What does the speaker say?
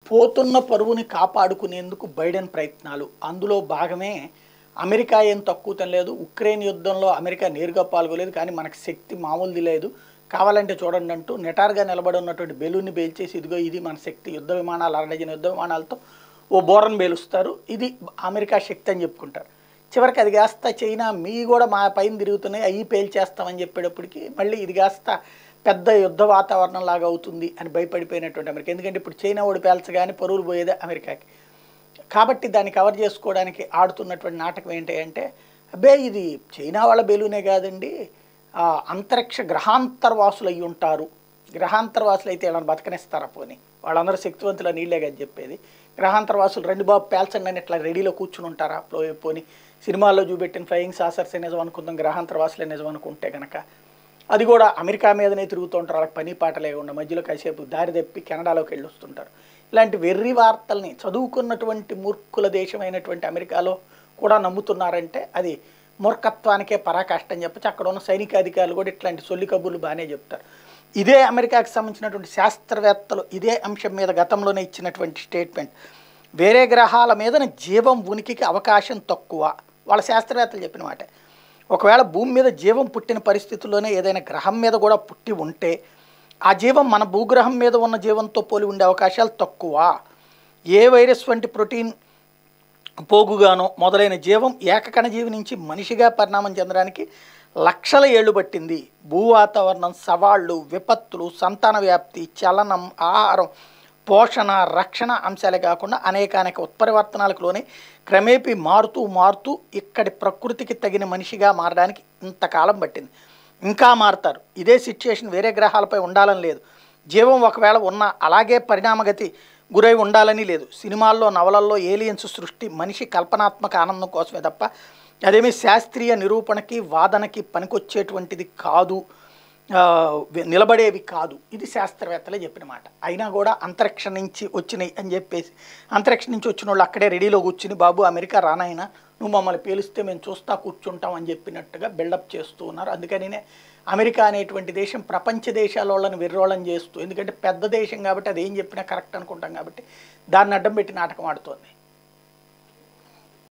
పోతున్న పరువుని కాపాడుకునేందుకు బైడెన్ ప్రయత్నాలు అందులో భాగమే అమెరికా ఏం తక్కువ తినలేదు ఉక్రెయిన్ యుద్ధంలో అమెరికా నేరుగా పాల్గొలేదు కానీ మనకు శక్తి మామూలుది లేదు కావాలంటే చూడండి అంటూ నిటారుగా నిలబడి ఉన్నటువంటి బెలూన్ని పేల్చేసి ఇదిగో ఇది మన శక్తి యుద్ధ విమానాలు అరడజన యుద్ధ విమానాలతో ఓ బోరను పేలుస్తారు ఇది అమెరికా శక్తి అని చెప్పుకుంటారు చివరికి అది కాస్త చైనా మీ కూడా మా పైన తిరుగుతున్నాయి అవి పేల్చేస్తామని చెప్పేటప్పటికి మళ్ళీ ఇది కాస్త పెద్ద యుద్ధ వాతావరణం లాగా అవుతుంది అని భయపడిపోయినటువంటి అమెరికా ఎందుకంటే ఇప్పుడు చైనా ఓడి పేల్చగానే పరువులు పోయేదే అమెరికాకి కాబట్టి దాన్ని కవర్ చేసుకోవడానికి ఆడుతున్నటువంటి నాటకం ఏంటి అంటే అబ్బే ఇది చైనా వాళ్ళ బెలూనే కాదండి ఆ, అంతరిక్ష గ్రహాంతర్వాసులు అయి ఉంటారు గ్రహాంతర్వాసులు అయితే ఇలా బతకనిస్తారా పోని వాళ్ళందరూ శక్తివంతుల నీళ్ళే కదా చెప్పేది గ్రహాంతర్వాసులు రెండు బాబు పేల్చండి అని ఇట్లా రెడీలో కూర్చుని ఉంటారా పో పోని సినిమాల్లో చూపెట్టిన ఫ్లయింగ్ సాసర్స్ నిజం అనుకుందాం గ్రహాంతర్వాసులే నిజం అనుకుంటే కనుక అది కూడా అమెరికా మీదనే తిరుగుతూ ఉంటారు వాళ్ళకి పని పాట లేకుండా మధ్యలో కాసేపు దారి తప్పి కెనడాలోకి వెళ్ళి వస్తుంటారు ఇలాంటి వెర్రి వార్తల్ని చదువుకున్నటువంటి మూర్ఖుల దేశమైనటువంటి అమెరికాలో కూడా నమ్ముతున్నారంటే అది మూర్ఖత్వానికే పరాకాష్ట అని చెప్పచ్చు అక్కడ ఉన్న సైనిక అధికారులు కూడా ఇట్లాంటి సొల్లి కబుర్లు బాగానే చెప్తారు ఇదే అమెరికాకి సంబంధించినటువంటి శాస్త్రవేత్తలు ఇదే అంశం మీద గతంలోనే ఇచ్చినటువంటి స్టేట్మెంట్ వేరే గ్రహాల మీద జీవం ఉనికికి అవకాశం తక్కువ వాళ్ళ శాస్త్రవేత్తలు చెప్పిన మాట ఒకవేళ భూమి మీద జీవం పుట్టిన పరిస్థితుల్లోనే ఏదైనా గ్రహం మీద కూడా పుట్టి ఉంటే ఆ జీవం మన భూగ్రహం మీద ఉన్న జీవంతో పోలి ఉండే అవకాశాలు తక్కువ ఏ వైరస్ వంటి ప్రోటీన్ పోగుగానో మొదలైన జీవం ఏకకణజీవి నుంచి మనిషిగా పరిణామం చెందడానికి లక్షల ఏళ్లు పట్టింది భూ వాతావరణం సవాళ్ళు విపత్తులు సంతాన వ్యాప్తి చలనం ఆహారం పోషణ రక్షణ అంశాలే కాకుండా అనేక అనేక ఉత్పరివర్తనాలకు లోనే క్రమేపీ మారుతూ మారుతూ ఇక్కడి ప్రకృతికి తగిన మనిషిగా మారడానికి ఇంతకాలం పట్టింది ఇంకా మారుతారు ఇదే సిచ్యుయేషన్ వేరే గ్రహాలపై ఉండాలని లేదు జీవం ఒకవేళ ఉన్న అలాగే పరిణామగతి గురై ఉండాలని లేదు సినిమాల్లో నవలల్లో ఏలియన్స్ సృష్టి మనిషి కల్పనాత్మక ఆనందం కోసమే తప్ప అదేమీ శాస్త్రీయ నిరూపణకి వాదనకి పనికొచ్చేటువంటిది కాదు ఆ, నిలబడేవి కాదు ఇది శాస్త్రవేత్తలే చెప్పిన మాట అయినా కూడా అంతరిక్షం నుంచి వచ్చినాయి అని చెప్పేసి అంతరిక్షం నుంచి వచ్చిన వాళ్ళు అక్కడే రెడీలో కూర్చుని బాబు అమెరికా రానాయినా నువ్వు మమ్మల్ని పేలిస్తే మేము చూస్తా కూర్చుంటాం అని చెప్పినట్టుగా బిల్డప్ చేస్తూ ఉన్నారు అందుకనినే అమెరికా అనేటువంటి దేశం ప్రపంచ దేశాల వాళ్ళని విర్రోళం చేస్తూ ఎందుకంటే పెద్ద దేశం కాబట్టి అది ఏం చెప్పినా కరెక్ట్ అనుకుంటాం కాబట్టి దాన్ని అడ్డం పెట్టి నాటకం ఆడుతోంది